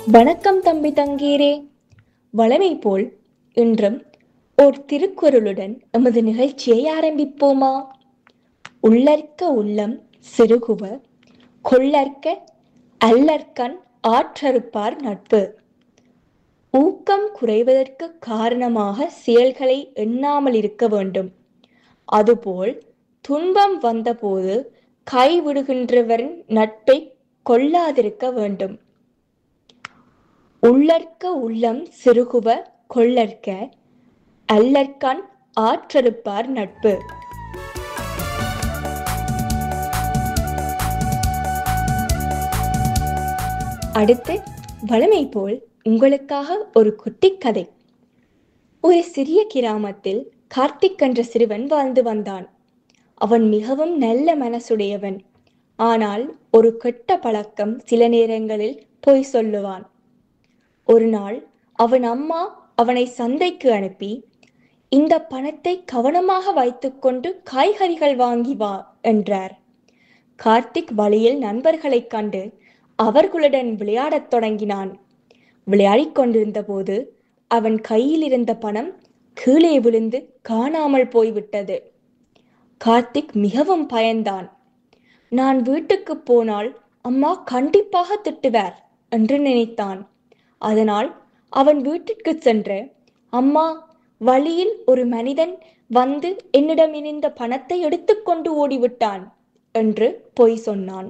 வணக்கம் தம்பி தங்கீரே வளமை போல் இன்றும் ஓர் திருக்குறளுடன் எமது நிகழ்ச்சியை ஆரம்பிப்போமா உள்ளற்க உள்ளம் சிறுகுவ கொள்ளற்க அல்லற்கண் ஆற்றறுப்பார் நட்பு ஊக்கம் குறைவதற்கு காரணமாக செயல்களை எண்ணாமல் இருக்க வேண்டும் அதுபோல் துன்பம் வந்தபோது கைவிடுகின்றவரின் நட்பை கொள்ளாதிருக்க வேண்டும் உள்ளற்க உள்ளம் சிறுகுவ கொள்ளற்க அல்லற்கண் ஆற்றறுப்பார் நட்பு அடுத்து வளமை போல் உங்களுக்காக ஒரு குட்டி கதை ஒரு சிறிய கிராமத்தில் கார்த்திக் என்ற சிறுவன் வாழ்ந்து வந்தான் அவன் மிகவும் நல்ல மனசுடையவன் ஆனால் ஒரு கெட்ட பழக்கம் சில நேரங்களில் பொய் சொல்லுவான் ஒரு நாள் அவன் அம்மா அவனை சந்தைக்கு அனுப்பி இந்த பணத்தை கவனமாக வைத்துக்கொண்டு காய்கறிகள் வாங்கி வா என்றார் கார்த்திக் வழியில் நண்பர்களைக் கண்டு அவர்களுடன் விளையாடத் தொடங்கினான் விளையாடிக் கொண்டிருந்த போது அவன் கையில் இருந்த பணம் கீழே விழுந்து காணாமல் போய்விட்டது கார்த்திக் மிகவும் பயந்தான் நான் வீட்டுக்கு போனால் அம்மா கண்டிப்பாக திட்டுவார் என்று நினைத்தான் அதனால் அவன் வீட்டிற்கு சென்று அம்மா வழியில் ஒரு மனிதன் வந்து என்னிடம் இருந்த பணத்தை எடுத்துக்கொண்டு ஓடிவிட்டான் என்று பொய் சொன்னான்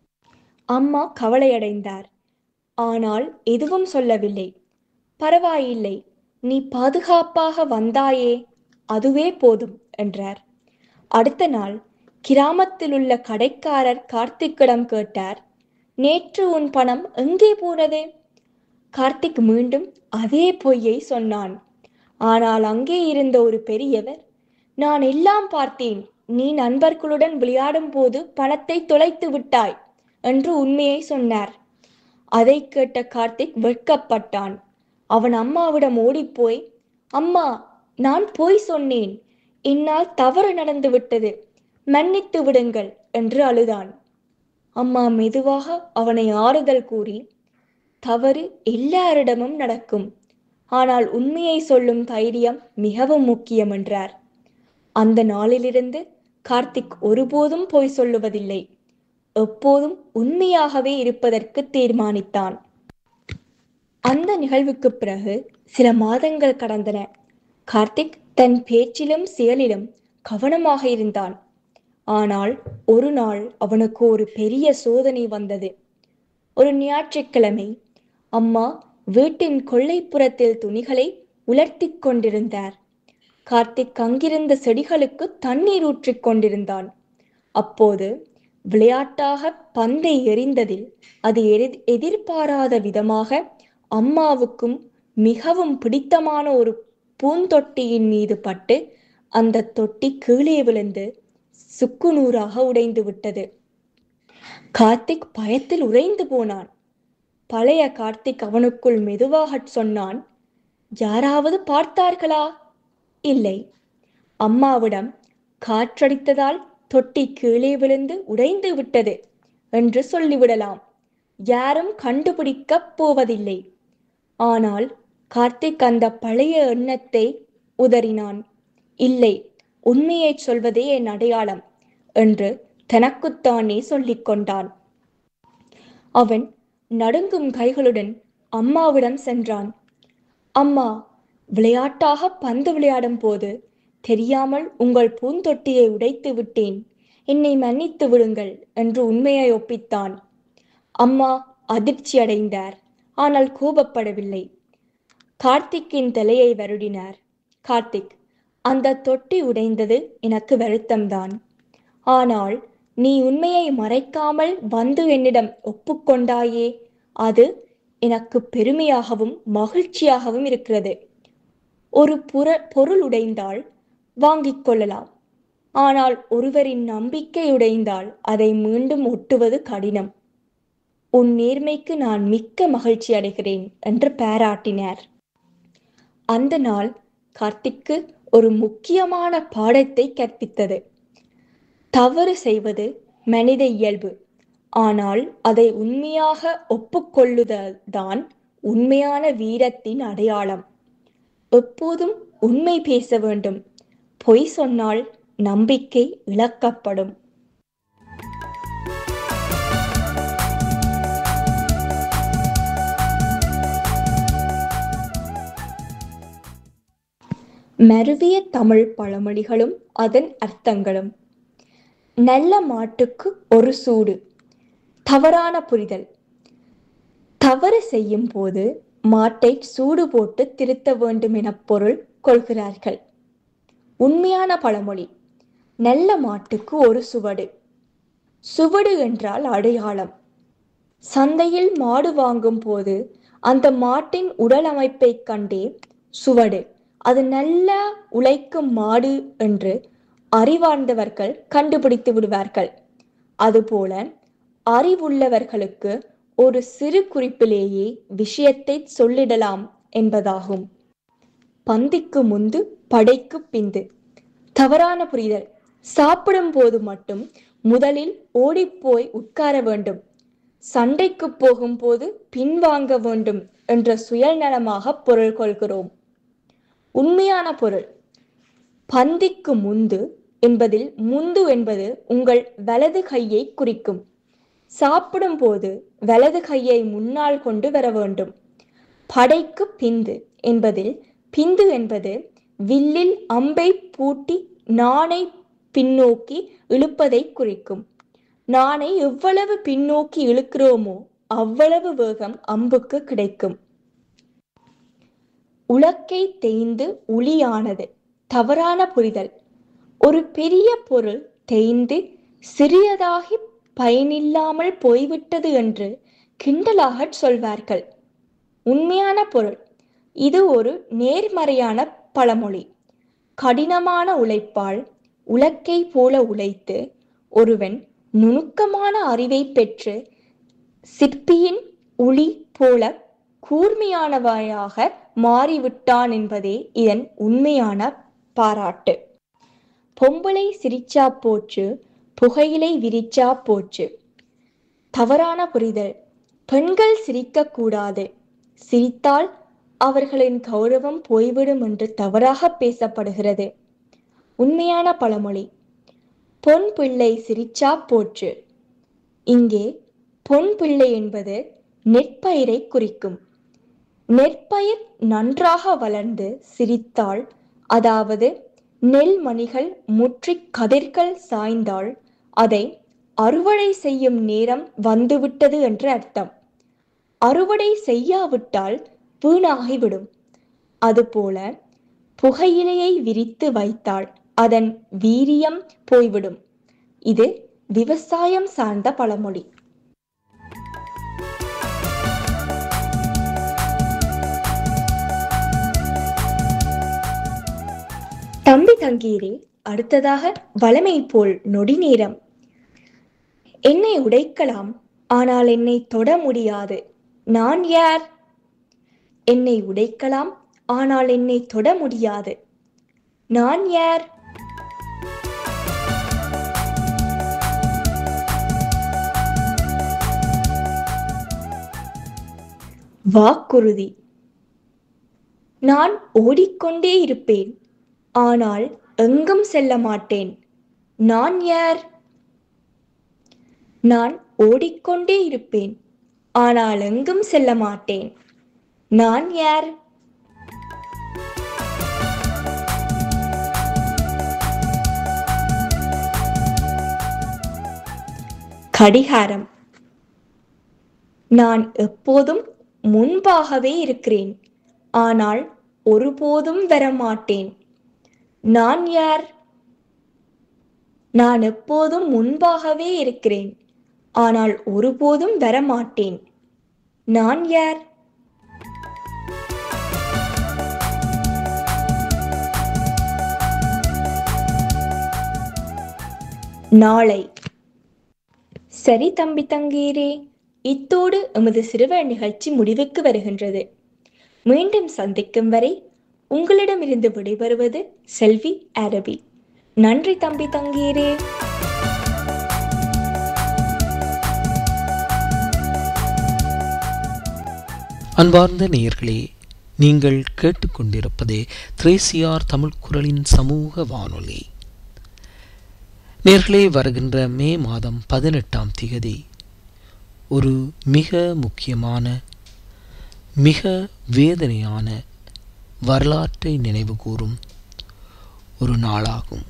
அம்மா கவலையடைந்தார் ஆனால் எதுவும் சொல்லவில்லை பரவாயில்லை நீ பாதுகாப்பாக வந்தாயே அதுவே போதும் என்றார் அடுத்த நாள் கிராமத்தில் உள்ள கடைக்காரர் கார்த்திக்கிடம் கேட்டார் நேற்று உன் பணம் எங்கே போனது கார்த்திக் மீண்டும் அதே பொய்யை சொன்னான் ஆனால் அங்கே இருந்த ஒரு பெரியவர் நான் எல்லாம் பார்த்தேன் நீ நண்பர்களுடன் விளையாடும் போது பணத்தை தொலைத்து விட்டாய் என்று உண்மையை சொன்னார் அதை கேட்ட கார்த்திக் வெட்கப்பட்டான் அவன் அம்மாவிடம் ஓடிப்போய் அம்மா நான் பொய் சொன்னேன் என்னால் தவறு நடந்து விட்டது மன்னித்து விடுங்கள் என்று அழுதான் அம்மா மெதுவாக அவனை ஆறுதல் கூறி தவறு எல்லாரிடமும் நடக்கும் ஆனால் உண்மையை சொல்லும் தைரியம் மிகவும் முக்கியம் என்றார் அந்த நாளிலிருந்து கார்த்திக் ஒருபோதும் பொய் சொல்லுவதில்லை எப்போதும் உண்மையாகவே இருப்பதற்கு தீர்மானித்தான் அந்த நிகழ்வுக்கு பிறகு சில மாதங்கள் கடந்தன கார்த்திக் தன் பேச்சிலும் செயலிலும் கவனமாக இருந்தான் ஆனால் ஒரு நாள் அவனுக்கு ஒரு பெரிய சோதனை வந்தது ஒரு ஞாயிற்றுக்கிழமை அம்மா வீட்டின் கொள்ளைப்புறத்தில் துணிகளை உலர்த்தி கொண்டிருந்தார் கார்த்திக் அங்கிருந்த செடிகளுக்கு தண்ணீர் ஊற்றிக் கொண்டிருந்தான் அப்போது விளையாட்டாக பந்தை எறிந்ததில் அது எதிர்பாராத விதமாக அம்மாவுக்கும் மிகவும் பிடித்தமான ஒரு பூந்தொட்டியின் மீது பட்டு அந்த தொட்டி கீழே விழுந்து சுக்குநூறாக உடைந்து விட்டது கார்த்திக் பயத்தில் உறைந்து போனான் பழைய கார்த்திக் அவனுக்குள் மெதுவாக சொன்னான் யாராவது பார்த்தார்களா இல்லை அம்மாவிடம் காற்றடித்ததால் தொட்டி கீழே விழுந்து உடைந்து விட்டது என்று சொல்லிவிடலாம் யாரும் கண்டுபிடிக்கப் போவதில்லை ஆனால் கார்த்திக் அந்த பழைய எண்ணத்தை உதறினான் இல்லை உண்மையை சொல்வதே என் அடையாளம் என்று தனக்குத்தானே சொல்லிக் கொண்டான் அவன் நடுங்கும் கைகளுடன் அம்மாவிடம் சென்றான் அம்மா விளையாட்டாக பந்து விளையாடும் போது தெரியாமல் உங்கள் பூந்தொட்டியை உடைத்து விட்டேன் என்னை மன்னித்து விடுங்கள் என்று உண்மையை ஒப்பித்தான் அம்மா அதிர்ச்சி அடைந்தார் ஆனால் கோபப்படவில்லை கார்த்திக்கின் தலையை வருடினார் கார்த்திக் அந்த தொட்டி உடைந்தது எனக்கு வருத்தம்தான் ஆனால் நீ உண்மையை மறைக்காமல் வந்து என்னிடம் ஒப்புக்கொண்டாயே அது எனக்கு பெருமையாகவும் மகிழ்ச்சியாகவும் இருக்கிறது ஒரு புற பொருள் உடைந்தால் வாங்கிக் கொள்ளலாம் ஆனால் ஒருவரின் நம்பிக்கை உடைந்தால் அதை மீண்டும் ஒட்டுவது கடினம் உன் நேர்மைக்கு நான் மிக்க மகிழ்ச்சி அடைகிறேன் என்று பாராட்டினார் அந்த நாள் கார்த்திக்கு ஒரு முக்கியமான பாடத்தை கற்பித்தது தவறு செய்வது மனித இயல்பு ஆனால் அதை உண்மையாக ஒப்புக்கொள்ளுதல் தான் உண்மையான வீரத்தின் அடையாளம் எப்போதும் உண்மை பேச வேண்டும் பொய் சொன்னால் நம்பிக்கை இழக்கப்படும் மருவிய தமிழ் பழமொழிகளும் அதன் அர்த்தங்களும் நல்ல மாட்டுக்கு ஒரு சூடு தவறான புரிதல் தவறு செய்யும் போது மாட்டை சூடு போட்டு திருத்த வேண்டும் என பொருள் கொள்கிறார்கள் உண்மையான பழமொழி நல்ல மாட்டுக்கு ஒரு சுவடு சுவடு என்றால் அடையாளம் சந்தையில் மாடு வாங்கும் போது அந்த மாட்டின் உடல் அமைப்பை கண்டே சுவடு அது நல்ல உழைக்கும் மாடு என்று அறிவார்ந்தவர்கள் கண்டுபிடித்து விடுவார்கள் அதுபோல அறிவுள்ளவர்களுக்கு ஒரு சிறு குறிப்பிலேயே விஷயத்தை சொல்லிடலாம் என்பதாகும் பந்திக்கு முந்து படைக்கு பிந்து தவறான புரிதல் சாப்பிடும் போது மட்டும் முதலில் ஓடிப்போய் உட்கார வேண்டும் சண்டைக்கு போகும்போது பின்வாங்க வேண்டும் என்ற சுயநலமாக பொருள் கொள்கிறோம் உண்மையான பொருள் பந்திக்கு முந்து என்பதில் முந்து என்பது உங்கள் வலது கையை குறிக்கும் சாப்பிடும் போது வலது கையை முன்னால் கொண்டு வர வேண்டும் படைக்கு பிந்து என்பதில் பிந்து என்பது வில்லில் அம்பை பூட்டி நாணை பின்னோக்கி இழுப்பதை குறிக்கும் நாணை எவ்வளவு பின்னோக்கி இழுக்கிறோமோ அவ்வளவு வேகம் அம்புக்கு கிடைக்கும் உலக்கை தேய்ந்து உளியானது தவறான புரிதல் ஒரு பெரிய பொருள் தேய்ந்து சிறியதாகி பயனில்லாமல் போய்விட்டது என்று கிண்டலாக சொல்வார்கள் உண்மையான பொருள் இது ஒரு நேர்மறையான பழமொழி கடினமான உழைப்பால் உலக்கை போல உழைத்து ஒருவன் நுணுக்கமான அறிவை பெற்று சிற்பியின் உளி போல கூர்மையானவையாக மாறிவிட்டான் என்பதே இதன் உண்மையான பாராட்டு பொம்பளை சிரிச்சா போச்சு புகையிலை விரிச்சா போச்சு தவறான புரிதல் பெண்கள் சிரிக்க கூடாது சிரித்தால் அவர்களின் கௌரவம் போய்விடும் என்று தவறாக பேசப்படுகிறது உண்மையான பழமொழி பொன் பிள்ளை சிரிச்சா போச்சு இங்கே பொன் பிள்ளை என்பது நெற்பயிரை குறிக்கும் நெற்பயிர் நன்றாக வளர்ந்து சிரித்தால் அதாவது நெல் மணிகள் முற்றி கதிர்கள் சாய்ந்தால் அதை அறுவடை செய்யும் நேரம் வந்துவிட்டது என்று அர்த்தம் அறுவடை செய்யாவிட்டால் வீணாகிவிடும் அதுபோல புகையிலையை விரித்து வைத்தால் அதன் வீரியம் போய்விடும் இது விவசாயம் சார்ந்த பழமொழி தம்பி தங்கீரே அடுத்ததாக வளமை போல் நொடி நேரம் என்னை உடைக்கலாம் ஆனால் என்னை தொட முடியாது நான் யார் என்னை உடைக்கலாம் ஆனால் என்னை தொட முடியாது நான் யார் வாக்குறுதி நான் ஓடிக்கொண்டே இருப்பேன் ஆனால் எங்கும் செல்ல மாட்டேன் நான் யார் நான் ஓடிக்கொண்டே இருப்பேன் ஆனால் எங்கும் செல்ல மாட்டேன் நான் யார் கடிகாரம் நான் எப்போதும் முன்பாகவே இருக்கிறேன் ஆனால் ஒருபோதும் வரமாட்டேன் நான் யார் நான் எப்போதும் முன்பாகவே இருக்கிறேன் ஆனால் ஒருபோதும் வரமாட்டேன் நான் யார் நாளை சரி தம்பி தங்கீரே இத்தோடு எமது சிறுவர் நிகழ்ச்சி முடிவுக்கு வருகின்றது மீண்டும் சந்திக்கும் வரை உங்களிடமிருந்து விடைபெறுவது செல்வி அரபி நன்றி தம்பி தங்கீரே அன்பார்ந்த நேயர்களே நீங்கள் கேட்டுக்கொண்டிருப்பது திரேசியார் தமிழ் குரலின் சமூக வானொலி நேர்களே வருகின்ற மே மாதம் பதினெட்டாம் திகதி ஒரு மிக முக்கியமான மிக வேதனையான வரலாற்றை நினைவு கூறும் ஒரு நாளாகும்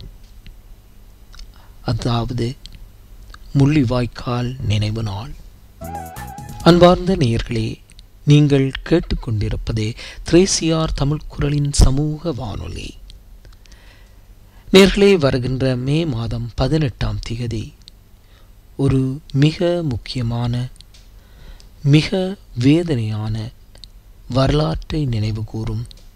அதாவது முள்ளிவாய்க்கால் நினைவு நாள் அன்பார்ந்த நேயர்களே நீங்கள் கேட்டுக்கொண்டிருப்பது திரேசியார் தமிழ் குரலின் சமூக வானொலி நேர்களே வருகின்ற மே மாதம் பதினெட்டாம் திகதி ஒரு மிக முக்கியமான மிக வேதனையான வரலாற்றை நினைவு கூறும்